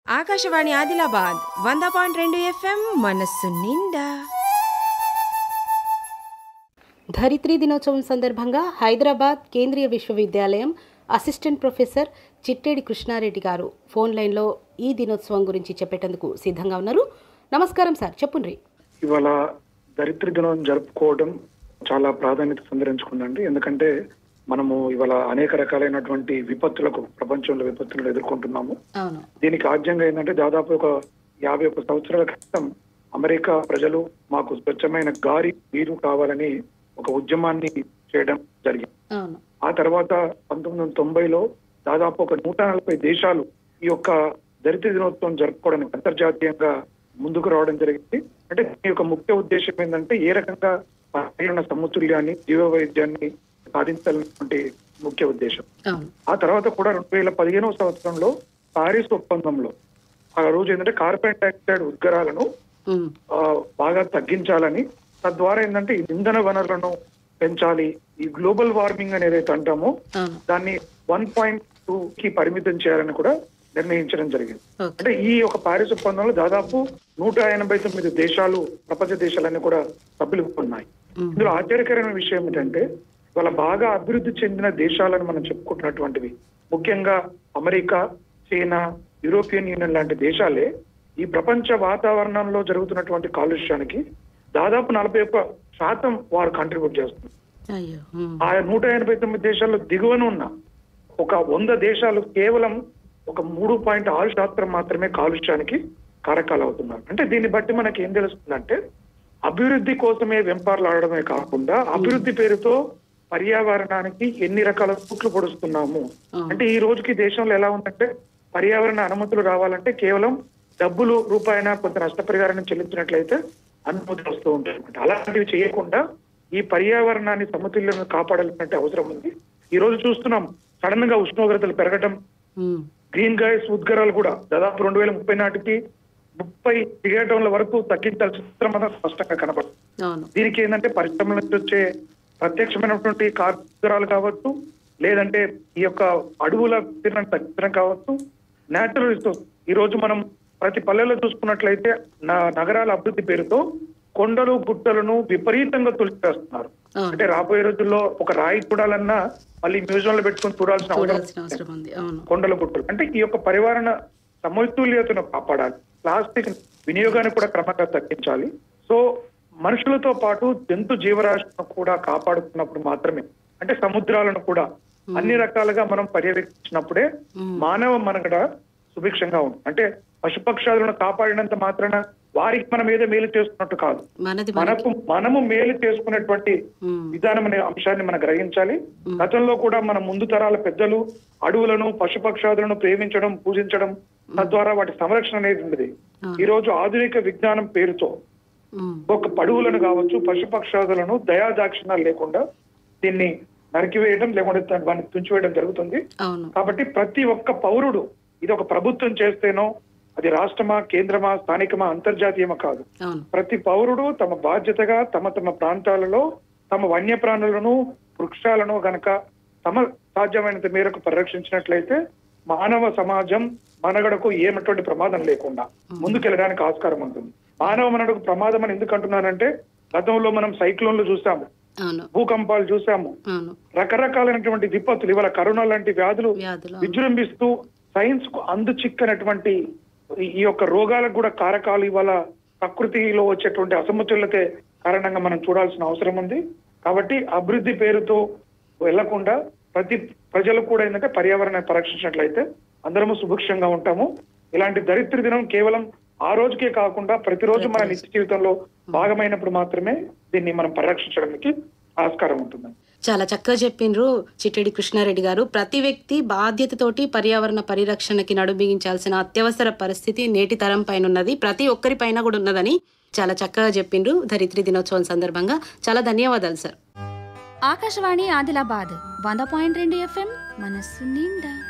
ఆకాశవాణి ఆదిలాబాద్ వంద పాయింట్ రెండు ఎఫ్ఎం మనస్సు నిండా ధరిత్రి దినోత్సవం సందర్భంగా హైదరాబాద్ కేంద్రీయ విశ్వవిద్యాలయం అసిస్టెంట్ ప్రొఫెసర్ చిట్టేడి కృష్ణారెడ్డి గారు ఫోన్ లైన్లో ఈ దినోత్సవం గురించి చెప్పేటందుకు సిద్ధంగా ఉన్నారు నమస్కారం సార్ చెప్పుండ్రి ఇవాళ దరిద్ర దినం జరుపుకోవడం చాలా ప్రాధాన్యత సంతరించుకుందండి ఎందుకంటే మనము ఇవాళ అనేక రకాలైనటువంటి విపత్తులకు ప్రపంచంలో విపత్తులను ఎదుర్కొంటున్నాము అవును దీనికి ఆద్యంగా ఏంటంటే దాదాపు ఒక యాభై ఒక సంవత్సరాల క్రితం అమెరికా ప్రజలు మాకు స్వచ్ఛమైన గాలి నీరు కావాలని ఒక ఉద్యమాన్ని చేయడం జరిగింది అవును ఆ తర్వాత పంతొమ్మిది వందల తొంభైలో దాదాపు ఒక నూట నలభై దేశాలు ఈ యొక్క దరిద్ర దినోత్సవం జరుపుకోవడానికి అంతర్జాతీయంగా ముందుకు రావడం జరిగింది అంటే దీని యొక్క ముఖ్య ఉద్దేశం ఏంటంటే ఏ రకంగా పర్యావరణ సమతుల్యాన్ని జీవ వైద్యాన్ని సాధించాలన్నటువంటి ముఖ్య ఉద్దేశం అవును ఆ తర్వాత కూడా రెండు వేల పదిహేనవ సంవత్సరంలో పారిస్ ఒప్పందంలో ఆ రోజు ఏంటంటే కార్బన్ డైఆక్సైడ్ ఉద్గారాలను ఉమ్, ఆ, బాగా తగ్గించాలని తద్వారా ఏంటంటే ఈ ఇంధన వనరులను పెంచాలి ఈ గ్లోబల్ వార్మింగ్ అనేది ఏదైతే అంటామో అవును దాన్ని వన్ పాయింట్ టూ కి పరిమితం చేయాలని కూడా నిర్ణయించడం జరిగింది ఓకే అంటే ఈ ఒక పారిస్ ఒప్పందంలో దాదాపు నూట ఎనభై తొమ్మిది దేశాలు ప్రపంచ దేశాలన్నీ కూడా సభ్యులు ఉన్నాయి ఉమ్, ఇందులో ఆశ్చర్యకరమైన విషయం ఏంటంటే వాళ్ళ బాగా అభివృద్ధి చెందిన దేశాలను మనం చెప్పుకుంటున్నటువంటివి ముఖ్యంగా అమెరికా చైనా యూరోపియన్ యూనియన్ లాంటి దేశాలే ఈ ప్రపంచ వాతావరణంలో జరుగుతున్నటువంటి కాలుష్యానికి దాదాపు నలభై ఒక్క శాతం వారు కంట్రిబ్యూట్ చేస్తున్నారు అయ్యో ఉమ్, ఆ నూట ఎనభై తొమ్మిది దేశాల్లో దిగువన ఉన్న ఒక వంద దేశాలు కేవలం ఒక మూడు పాయింట్ ఆరు శాతం మాత్రమే కాలుష్యానికి కారకాలు అవుతున్నారు అంటే దీన్ని బట్టి మనకి ఏం తెలుస్తుందంటే అభివృద్ధి కోసమే వెంపార్లాడమే కాకుండా అభివృద్ధి పేరుతో పర్యావరణానికి ఎన్ని రకాల తూట్లు పొడుస్తున్నాము అంటే ఈ రోజుకి దేశంలో ఎలా ఉందంటే పర్యావరణ అనుమతులు రావాలంటే కేవలం డబ్బులు రూపాయన కొంత నష్టపరిహారాన్ని చెల్లించినట్లయితే అనుమతులు వస్తూ ఉంటాయి అన్నమాట. అలాంటివి చేయకుండా ఈ పర్యావరణాన్ని సమతుల్యంగా కాపాడాల్సిన అవసరం ఉంది ఈ రోజు చూస్తున్నాం సడన్ గా ఉష్ణోగ్రతలు పెరగటం ఉమ్, గ్రీన్ గ్యాస్ ఉద్గారాలు కూడా దాదాపు రెండు వేల ముప్పై నాటికి ముప్పై గిగాటన్ల వరకు తగ్గించాల్సిన అవసరం అనేది స్పష్టంగా కనపడుతుంది అవును దీనికి ఏంటంటే పరిశ్రమల నుంచి వచ్చే ప్రత్యక్షమైనటువంటి కార్యక్రమాలు కావచ్చు లేదంటే ఈ యొక్క అడవుల విస్తీర్ణం తగ్గించడం కావచ్చు నేచురల్ రిసోర్స్ ఈ రోజు మనం ప్రతి పల్లెల్లో చూసుకున్నట్లయితే నా- నగరాల అభివృద్ధి పేరుతో కొండలు గుట్టలను విపరీతంగా తొలిచేస్తున్నారు అవును అంటే రాబోయే రోజుల్లో ఒక రాయి చూడాలన్నా మళ్ళీ మ్యూజియం లో పెట్టుకొని చూడాల్సిన అవసరం చూడాల్సిన అవసరం ఉంది అవును కొండల గుట్టలు అంటే ఈ యొక్క పరివారణ సమతుల్యతను కాపాడాలి ప్లాస్టిక్ వినియోగాన్ని కూడా క్రమంగా తగ్గించాలి సో మనుషులతో పాటు జంతు జీవరాశులను కూడా కాపాడుతున్నప్పుడు మాత్రమే అంటే సముద్రాలను కూడా అన్ని రకాలుగా మనం పర్యవేక్షించినప్పుడే మానవ మనగడ సుభిక్షంగా ఉంటుంది అంటే పశుపక్షాదులను కాపాడినంత మాత్రాన వారికి మనం ఏదో మేలు చేస్తున్నట్టు కాదు మనది మనకి మనకు మనము మేలు చేసుకునేటువంటి ఉమ్, విధానం అనే అంశాన్ని మనం గ్రహించాలి గతంలో కూడా మన ముందు తరాల పెద్దలు అడవులను పశుపక్షాదులను ప్రేమించడం పూజించడం తద్వారా వాటి సంరక్షణ అనేది ఉండేది ఈ రోజు ఆధునిక విజ్ఞానం పేరుతో ఉమ్, ఒక పడువులను కావచ్చు పశుపక్షాదులను దయాదాక్షిణాలు లేకుండా దీన్ని నరికివేయడం లేకుంటే వాటిని తుంచివేయడం జరుగుతుంది అవును కాబట్టి ప్రతి ఒక్క పౌరుడు ఇది ఒక ప్రభుత్వం చేస్తేనో అది రాష్ట్రమా కేంద్రమా స్థానికమా అంతర్జాతీయమా కాదు అవును ప్రతి పౌరుడు తమ బాధ్యతగా తమ తమ ప్రాంతాలలో తమ వన్యప్రాణులను వృక్షాలను గనక తమ సాధ్యమైనంత మేరకు పరిరక్షించినట్లయితే మానవ సమాజం మనగడకు ఏమటువంటి ప్రమాదం లేకుండా ముందుకెళ్ళడానికి ఆస్కారం ఉంటుంది మానవ మనగడకు ప్రమాదం అని ఎందుకు అంటున్నానంటే గతంలో మనం సైక్లోన్లు చూసాము అవును భూకంపాలు చూసాము అవును రకరకాలైనటువంటి విపత్తులు ఇవాళ కరోనా లాంటి వ్యాధులు వ్యాధులు అవును. విజృంభిస్తూ సైన్స్ కు అందు చిక్కనటువంటి ఈ- ఈ యొక్క రోగాలకు కూడా కారకాలు ఇవాళ ప్రకృతిలో వచ్చేటువంటి అసమతుల్యతే కారణంగా మనం చూడాల్సిన అవసరం ఉంది కాబట్టి అభివృద్ధి పేరుతో వెళ్లకుండా ప్రతి ప్రజలు కూడా ఏంటంటే పర్యావరణాన్ని పరిరక్షించినట్లయితే అందరము సుభిక్షంగా ఉంటాము ఇలాంటి దరిద్ర దినం కేవలం ఆ రోజుకే కాకుండా ప్రతిరోజు మన నిత్య జీవితంలో భాగమైనప్పుడు మాత్రమే దీన్ని మనం పరిరక్షించడానికి ఆస్కారం ఉంటుంది చాలా చక్కగా చెప్పిండ్రు చిట్టెడి కృష్ణారెడ్డి గారు ప్రతి వ్యక్తి బాధ్యతతోటి పర్యావరణ పరిరక్షణకి నడుబిగించాల్సిన అత్యవసర పరిస్థితి నేటి తరం పైన ఉన్నది ప్రతి ఒక్కరి పైన కూడా ఉన్నదని చాలా చక్కగా చెప్పిండ్రు ధరిత్రి దినోత్సవం సందర్భంగా చాలా ధన్యవాదాలు సార్ ఆకాశవాణి ఆదిలాబాద్ వంద పాయింట్ రెండు ఎఫ్ఎం మనస్సు నిండా